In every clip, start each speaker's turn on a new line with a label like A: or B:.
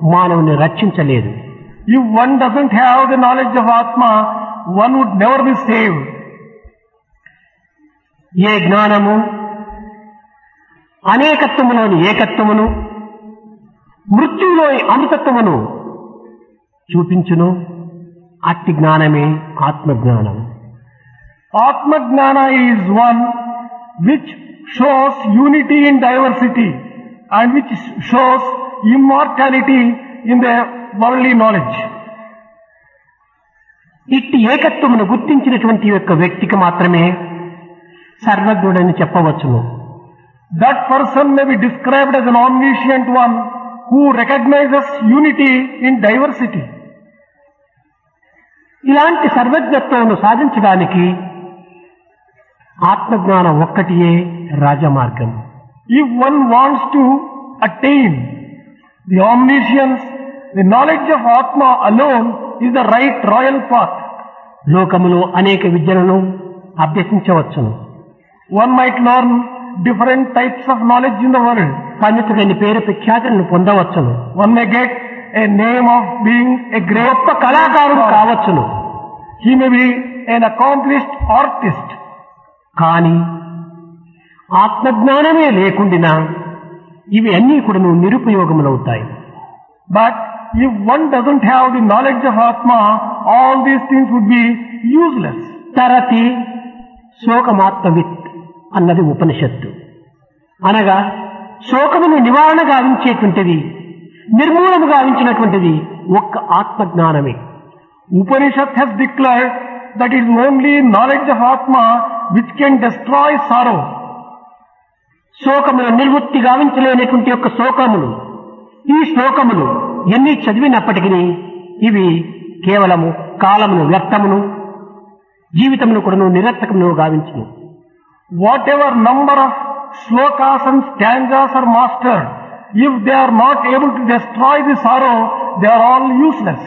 A: మానవుని రక్షించలేదు
B: If one doesn't have the knowledge of Atma, one would never be saved.
A: ఏ జ్ఞానము అనేకత్వములోని ఏకత్వమును మృత్యువులోని అమృతత్వమును చూపించును అట్టి జ్ఞానమే ఆత్మజ్ఞానం
B: Atma Gnana is one which shows unity in diversity and which shows immortality in the worldly knowledge.
A: ఇట్టి ఏకత్వమును గుర్తించినటువంటి యొక్క వ్యక్తికి మాత్రమే సర్వజ్ఞుడని చెప్పవచ్చును
B: That person may be described as an omniscient one who recognizes unity in diversity.
A: ఇలాంటి సర్వజ్ఞత్వమును సాధించడానికి ఆత్మజ్ఞానం ఒక్కటియే రాజమార్గం
B: If one wants to attain the omniscience, the knowledge of Atma alone is the right royal path.
A: లోకములో అనేక విద్యలను అభ్యసించవచ్చును
B: One might learn different types of knowledge in the world.
A: పండితుడని పేరు ప్రఖ్యాతులను పొందవచ్చును
B: One may get a name of being a great
A: గొప్ప కళాకారుడు కావచ్చును
B: He may be an accomplished artist.
A: కానీ ఆత్మజ్ఞానమే లేకుండినా ఇవి అన్నీ కూడా నిరుపయోగములవుతాయి
B: But if one doesn't have the knowledge of Atma, all these things would be useless.
A: తరతి శోకమాత్మవిత్ అన్నది ఉపనిషత్తు అనగా శోకమును నివారణ గావించేటువంటిది నిర్మూలన గావించినటువంటిది ఒక్క ఆత్మజ్ఞానమే
B: Upanishad has declared that it is only knowledge of Atma which can destroy sorrow.
A: శోకమును నిర్వృత్తి గావించలేనటువంటి యొక్క శోకములు ఈ శ్లోకములు ఎన్ని చదివినప్పటికీ ఇవి కేవలము కాలమును వ్యర్థమును జీవితమును కూడాను నిరర్థకమును గావించును
B: Whatever number of shlokas and stanzas are mastered, if they are not able to destroy the sorrow, they are all useless.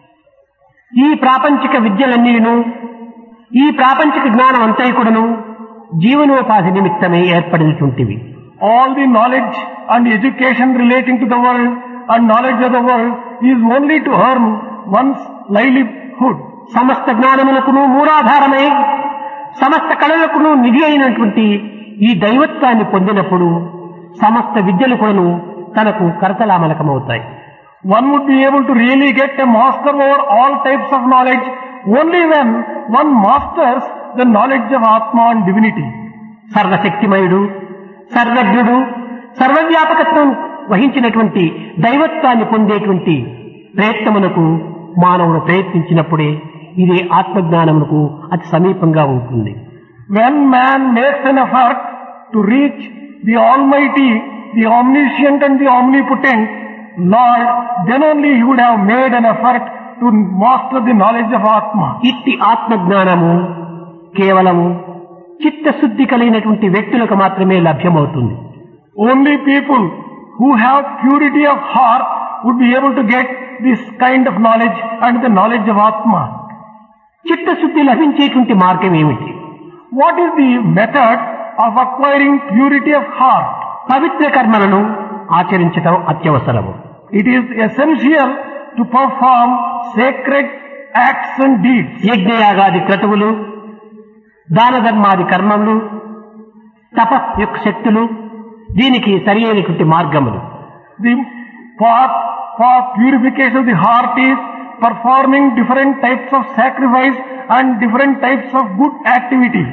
A: ఈ ప్రాపంచిక విద్యలన్నీను ఈ ప్రాపంచిక జ్ఞానం అంతా కూడాను జీవనోపాధి నిమిత్తమే ఏర్పడినటువంటివి
B: All the knowledge and education relating to the world and knowledge of the world is only to earn one's livelihood.
A: సమస్త జ్ఞానములకును మూలాధారమై సమస్త కళలకును నిధి అయినటువంటి ఈ దైవత్వాన్ని పొందినప్పుడు సమస్త విద్యలు కూడాను తనకు కరతలామలకమవుతాయి
B: One would be able to really get a master over all types of knowledge only when one masters the knowledge of Atma and divinity.
A: సర్వశక్తిమయుడు సర్వజ్ఞుడు సర్వవ్యాపకత్వం వహించినటువంటి దైవత్వాన్ని పొందేటువంటి ప్రయత్నమునకు మానవుడు ప్రయత్నించినప్పుడే ఇది ఆత్మజ్ఞానమునకు అతి సమీపంగా ఉంటుంది
B: When man makes an effort to reach the Almighty, the Omniscient and the Omnipotent Lord, then only he would have made an effort to master the knowledge of Atma.
A: ఇట్టి ఆత్మజ్ఞానము కేవలము చిత్తశుద్ధి కలిగినటువంటి వ్యక్తులకు మాత్రమే లభ్యమవుతుంది
B: Only people who have purity of heart would be able to get this kind of knowledge and the knowledge of Atma.
A: చిత్తశుద్ధి లభించేటువంటి మార్గం ఏమిటి
B: What is the method of acquiring purity of heart?
A: పవిత్ర కర్మలను ఆచరించటం అత్యవసరము
B: It is essential to perform sacred acts and deeds.
A: యజ్ఞయాగాది క్రతువులు దాన ధర్మాది కర్మములు తప యొక్క శక్తులు దీనికి సరి అయినటువంటి మార్గములు
B: The path for purification of the heart is performing different types of sacrifice and different types of good activity.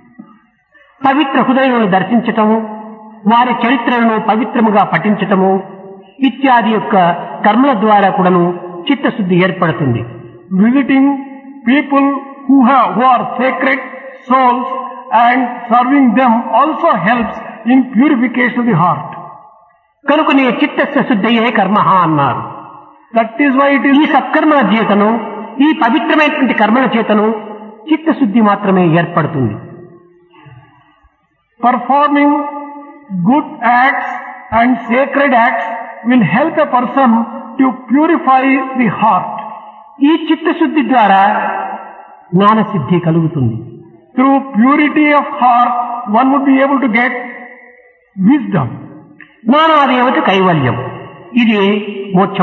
A: పవిత్ర హృదయములను దర్శించటము వారి చరిత్రలను పవిత్రముగా పఠించటము ఇత్యాది యొక్క కర్మల ద్వారా కూడాను చిత్తశుద్ధి ఏర్పడుతుంది
B: Visiting people who have, who are sacred souls and serving them also helps in purification of the heart.
A: కనుకనే చిత్తస్య శుద్ధయే కర్మ అన్నారు
B: That is why it is
A: ఈ సత్కర్మల చేతను ఈ పవిత్రమైనటువంటి కర్మల చేతను చిత్తశుద్ధి మాత్రమే ఏర్పడుతుంది
B: performing good acts and sacred acts will help a person to purify the heart.
A: ఈ చిత్తశుద్ధి ద్వారా జ్ఞానసిద్ధి కలుగుతుంది
B: Through purity of heart, one would be able to get wisdom.
A: జ్ఞానాదేవత కైవల్యం ఇది మోక్ష